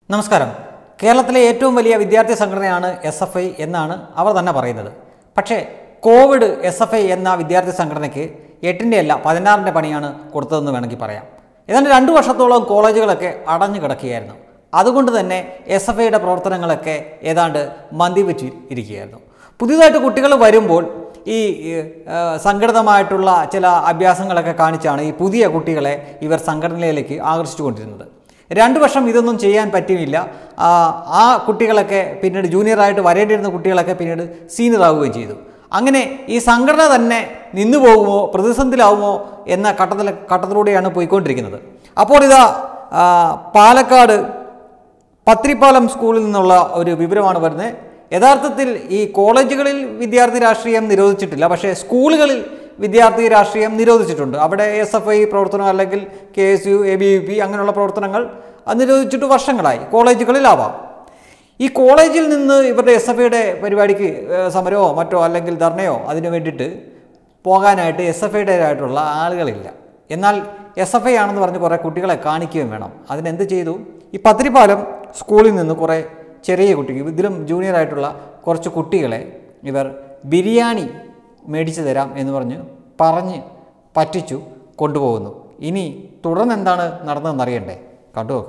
നമസ്കാരം കേരളത്തിലെ ഏറ്റവും വലിയ വിദ്യാർത്ഥി സംഘടനയാണ് എസ് എഫ് ഐ എന്നാണ് അവർ തന്നെ പറയുന്നത് പക്ഷേ കോവിഡ് എസ് എഫ് ഐ എന്ന വിദ്യാർത്ഥി സംഘടനയ്ക്ക് എട്ടിൻ്റെ അല്ല പതിനാറിൻ്റെ പണിയാണ് കൊടുത്തതെന്ന് വേണമെങ്കിൽ പറയാം ഏതാണ്ട് രണ്ടു വർഷത്തോളം കോളേജുകളൊക്കെ അടഞ്ഞു കിടക്കുകയായിരുന്നു അതുകൊണ്ട് തന്നെ എസ് എഫ് ഐയുടെ പ്രവർത്തനങ്ങളൊക്കെ ഏതാണ്ട് മന്ദിവെച്ച് ഇരിക്കുകയായിരുന്നു പുതിയതായിട്ട് കുട്ടികൾ വരുമ്പോൾ ഈ ആ, സംഘടിതമായിട്ടുള്ള ചില അഭ്യാസങ്ങളൊക്കെ കാണിച്ചാണ് ഈ പുതിയ കുട്ടികളെ ഇവർ സംഘടനയിലേക്ക് ആകർഷിച്ചുകൊണ്ടിരുന്നത് രണ്ട് വർഷം ഇതൊന്നും ചെയ്യാൻ പറ്റുമില്ല ആ, ആ കുട്ടികളൊക്കെ പിന്നീട് ജൂനിയറായിട്ട് വരേണ്ടിയിരുന്ന കുട്ടികളൊക്കെ പിന്നീട് സീനിയർ ആവുകയും ചെയ്തു അങ്ങനെ ഈ സംഘടന തന്നെ നിന്നു പോകുമോ പ്രതിസന്ധിയിലാവുമോ എന്ന ഘട്ടത്തിൽ ഘട്ടത്തിലൂടെയാണ് പോയിക്കൊണ്ടിരിക്കുന്നത് അപ്പോൾ ഇതാ ആ, പാലക്കാട് പത്രിപ്പാലം സ്കൂളിൽ നിന്നുള്ള ഒരു വിവരമാണ് വരുന്നത് യഥാർത്ഥത്തിൽ ഈ കോളേജുകളിൽ വിദ്യാർത്ഥി രാഷ്ട്രീയം നിരോധിച്ചിട്ടില്ല പക്ഷേ സ്കൂളുകളിൽ വിദ്യാർത്ഥി രാഷ്ട്രീയം നിരോധിച്ചിട്ടുണ്ട് അവിടെ എസ് എഫ് ഐ പ്രവർത്തനം അല്ലെങ്കിൽ K S U A B V P അങ്ങനെയുള്ള പ്രവർത്തനങ്ങൾ അത് നിരോധിച്ചിട്ട് വർഷങ്ങളായി കോളേജുകളിലാവാം ഈ കോളേജിൽ നിന്ന് ഇവരുടെ എസ് എഫ് ഐയുടെ പരിപാടിക്ക് ഏഹ്, സമരമോ മറ്റോ അല്ലെങ്കിൽ ധർണയോ അതിന് വേണ്ടിയിട്ട് പോകാനായിട്ട് എസ് എഫ് ഐയുടേതായിട്ടുള്ള ആളുകളില്ല എന്നാൽ എസ് എഫ് ഐ ആണെന്ന് പറഞ്ഞ് കുറേ കുട്ടികളെ കാണിക്കുകയും വേണം അതിനെന്ത് ചെയ്തു ഈ പത്തിരിപ്പാലം സ്കൂളിൽ നിന്ന് കുറേ ചെറിയ കുട്ടികൾ ഇതിലും ജൂനിയർ ആയിട്ടുള്ള കുറച്ച് കുട്ടികളെ ഇവർ ബിരിയാണി മേടിച്ചു തരാം എന്ന് പറഞ്ഞ് പറഞ്ഞ് പറ്റിച്ചു കൊണ്ടുപോകുന്നു ഇനി തുടർന്ന് എന്താണ് നടന്നതെന്ന് അറിയണ്ടേ കണ്ടുനോക്ക്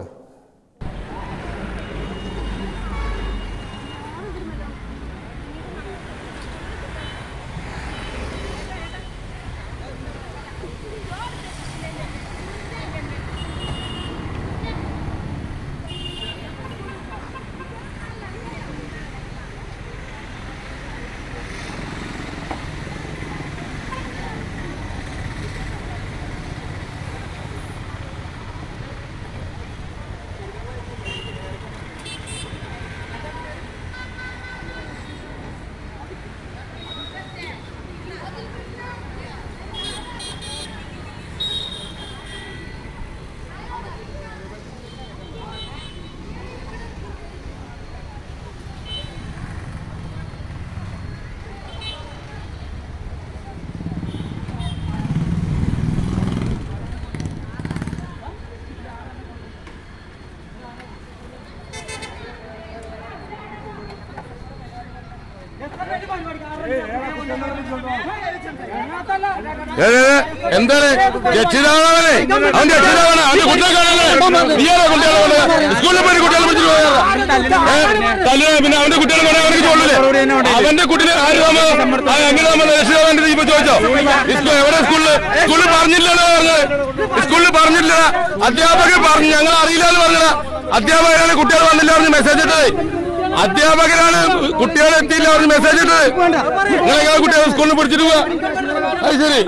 ഏ, ഏ, ഏ, എന്താണ് രക്ഷിതാവാണേ അവൻ രക്ഷിതാവാണ് അവന്റെ കുട്ടികളെ നീയാണോ കുട്ടികളെ സ്കൂളിൽ പോയി കുട്ടികളെ പിടിച്ചിട്ട് പോയാ തല്ലുക പിന്നെ അവന്റെ കുട്ടികളെ കൊണ്ടേ അവനക്ക് ചോദില്ലേ അവന്റെ കുട്ടിനെ ആര് നമ്മ എങ്ങനെ നമ്മ രക്ഷിതാവാൻ്റെ ഇപ്പൊ ചോദിച്ചോ സ്കൂ- എവിടെ സ്കൂളില് സ്കൂളിൽ പറഞ്ഞില്ലല്ലോ പറഞ്ഞത് സ്കൂളിൽ പറഞ്ഞില്ല അധ്യാപകർ പറഞ്ഞു ഞങ്ങൾ അറിയില്ല എന്ന് പറഞ്ഞത് അധ്യാപകരാണ് കുട്ടികൾ വന്നില്ല പറഞ്ഞ് മെസ്സേജ് ഇട്ടത് അധ്യാപകരാണ് കുട്ടികളെ എത്തിയില്ല പറഞ്ഞ് മെസ്സേജ് ഇട്ടത് നിങ്ങൾ എങ്ങനെ കുട്ടികളെ സ്കൂളിൽ പിടിച്ചിട്ട് പോവാ അത് ശരി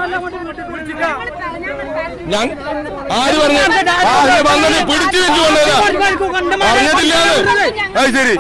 ഞാൻ ആര് പറഞ്ഞു ആര് വന്നത് പിടിച്ചു വെച്ചു കൊണ്ടേതാ പറഞ്ഞിട്ടില്ലാന്ന് അത് ശരി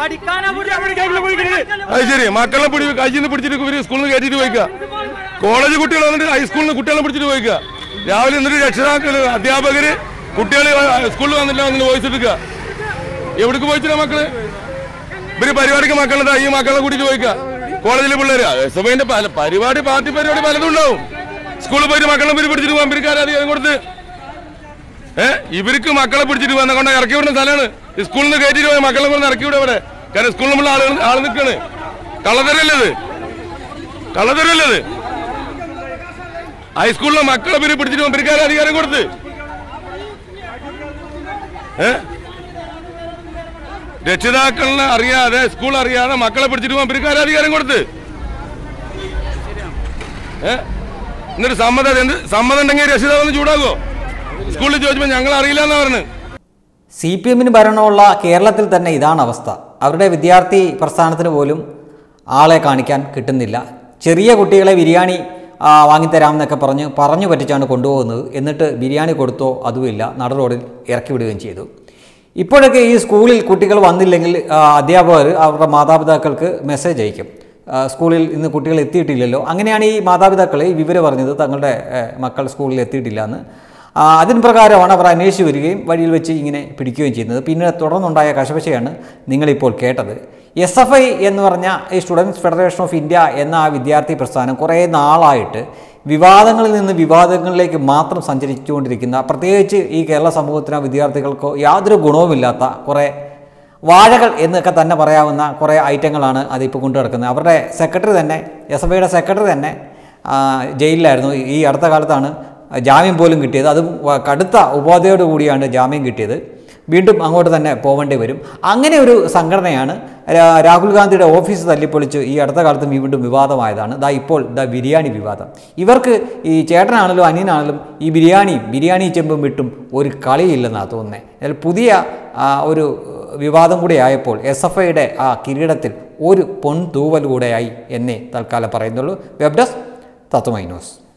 അത് ശരി മക്കളെ പിടി കയ്യിൽ നിന്ന് പിടിച്ചിട്ട് ഇവര് സ്കൂളിൽ നിന്ന് കയറ്റിട്ട് പോയിക്ക കോളേജ് കുട്ടികൾ വന്നിട്ട് ഹൈസ്കൂളിൽ നിന്ന് കുട്ടികളെ പിടിച്ചിട്ട് പോയിക്ക രാവിലെ എന്നിട്ട് രക്ഷിതാക്കള് അധ്യാപകര് കുട്ടികൾ സ്കൂളിൽ വന്നില്ല അങ്ങനെ വോയിസ് എടുക്കുക എവിടേക്ക് പോയിച്ചില്ല മക്കള് ഇവര് പരിപാടിക്ക് മക്കളുടെ ഈ മക്കളെ കൂട്ടിട്ട് പോയിക്ക കോളേജിലെ പിള്ളേര് എസ് എഫ് ഐന്റെ പല പരിപാടി പാർട്ടി പരിപാടി പലതും ഉണ്ടാവും സ്കൂളിൽ പോയിട്ട് മക്കളെ ഇവര് പിടിച്ചിട്ട് പോകാൻ ഇവർക്ക് അധികം കൊടുത്ത് ഏഹ് ഇവർക്ക് മക്കളെ പിടിച്ചിട്ട് വന്ന കൊണ്ട് ഇറക്കി വിടുന്ന സ്ഥലമാണ് സ്കൂളിൽ നിന്ന് കയറ്റിട്ട് പോയ മക്കളെ കൊണ്ട് ഇറക്കി വിടുക അവിടെ കാരണം സ്കൂളിൽ നമ്മൾ ആള് ആള് നിൽക്കാണ് കള്ളത്തരല്ലത് കള്ളത്തരല്ലത് ഹൈസ്കൂളിലെ മക്കളെ ഇവര് പിടിച്ചിട്ട് പോകാൻ ഇവർക്ക് അധികാരം കൊടുത്ത് ഏഹ് രക്ഷിതാക്കളിനെ അറിയാതെ സ്കൂൾ അറിയാതെ മക്കളെ പിടിച്ചിട്ട് പോകാൻ ഇവർക്ക് അധികാരം കൊടുത്ത് ഏ എന്നിട്ട് സമ്മതം എന്ത് സമ്മതം ഉണ്ടെങ്കിൽ രക്ഷിതാവെന്ന് ചൂടാകുമോ സ്കൂളിൽ ചോദിച്ചപ്പോൾ ഞങ്ങൾ അറിയില്ല എന്നാ പറഞ്ഞു സി പി എമ്മിന് ഭരണമുള്ള കേരളത്തിൽ തന്നെ ഇതാണ് അവസ്ഥ അവരുടെ വിദ്യാർത്ഥി പ്രസ്ഥാനത്തിന് പോലും ആളെ കാണിക്കാൻ കിട്ടുന്നില്ല ചെറിയ കുട്ടികളെ ബിരിയാണി ആ, വാങ്ങിത്തരാമെന്നൊക്കെ പറഞ്ഞ് പറഞ്ഞു പറ്റിച്ചാണ് കൊണ്ടുപോകുന്നത് എന്നിട്ട് ബിരിയാണി കൊടുത്തോ അതുമില്ല നട റോഡിൽ ഇറക്കി വിടുകയും ചെയ്തു ഇപ്പോഴൊക്കെ ഈ സ്കൂളിൽ കുട്ടികൾ വന്നില്ലെങ്കിൽ ആ, അധ്യാപകർ അവരുടെ മാതാപിതാക്കൾക്ക് മെസ്സേജ് അയക്കും ആ, സ്കൂളിൽ ഇന്ന് കുട്ടികൾ എത്തിയിട്ടില്ലല്ലോ അങ്ങനെയാണ് ഈ മാതാപിതാക്കൾ ഈ വിവരം പറഞ്ഞത് തങ്ങളുടെ ഏ, മക്കൾ സ്കൂളിൽ എത്തിയിട്ടില്ല എന്ന് ആ, അതിന് പ്രകാരമാണ് അവർ അന്വേഷിച്ച് വരികയും വഴിയിൽ വെച്ച് ഇങ്ങനെ പിടിക്കുകയും ചെയ്യുന്നത് പിന്നെ തുടർന്നുണ്ടായ കശപശയാണ് നിങ്ങളിപ്പോൾ കേട്ടത് എസ് എഫ് ഐ എന്ന് പറഞ്ഞ ഈ സ്റ്റുഡൻസ് ഫെഡറേഷൻ ഓഫ് ഇന്ത്യ എന്ന ആ വിദ്യാർത്ഥി പ്രസ്ഥാനം കുറേ നാളായിട്ട് വിവാദങ്ങളിൽ നിന്ന് വിവാദങ്ങളിലേക്ക് മാത്രം സഞ്ചരിച്ചുകൊണ്ടിരിക്കുന്ന പ്രത്യേകിച്ച് ഈ കേരള സമൂഹത്തിനോ വിദ്യാർത്ഥികൾക്കോ യാതൊരു ഗുണവുമില്ലാത്ത കുറേ വാഴകൾ എന്നൊക്കെ തന്നെ പറയാവുന്ന കുറേ ഐറ്റങ്ങളാണ് അതിപ്പോൾ കൊണ്ടു നടക്കുന്നത് അവരുടെ സെക്രട്ടറി തന്നെ എസ് എഫ് ഐയുടെ സെക്രട്ടറി തന്നെ ആ, ജയിലിലായിരുന്നു ഈ അടുത്ത കാലത്താണ് ജാമ്യം പോലും കിട്ടിയത് അതും വ- കടുത്ത ഉപാധിയോട് കൂടിയാണ് ജാമ്യം കിട്ടിയത് വീണ്ടും അങ്ങോട്ട് തന്നെ പോവേണ്ടി വരും അങ്ങനെ ഒരു സംഘടനയാണ് രാ- രാഹുൽ ഗാന്ധിയുടെ ഓഫീസ് തല്ലിപ്പൊളിച്ച് ഈ അടുത്ത കാലത്ത് വീണ്ടും വിവാദമായതാണ് ദാ ഇപ്പോൾ ദാ ബിരിയാണി വിവാദം ഇവർക്ക് ഈ ചേട്ടനാണെങ്കിലും അനിയനാണെങ്കിലും ഈ ബിരിയാണിയും ബിരിയാണി ചെമ്പും വിട്ടും ഒരു കളിയില്ലെന്നാണ് തോന്നുന്നത് എന്നാൽ പുതിയ ആ, ഒരു വിവാദം കൂടെ ആയപ്പോൾ എസ് എഫ് ഐയുടെ ആ കിരീടത്തിൽ ഒരു പൊൻ തൂവൽ കൂടെയായി എന്നേ തൽക്കാലം പറയുന്നുള്ളൂ വെബ് ഡെസ്ക് തത്വമൈ ന്യൂസ്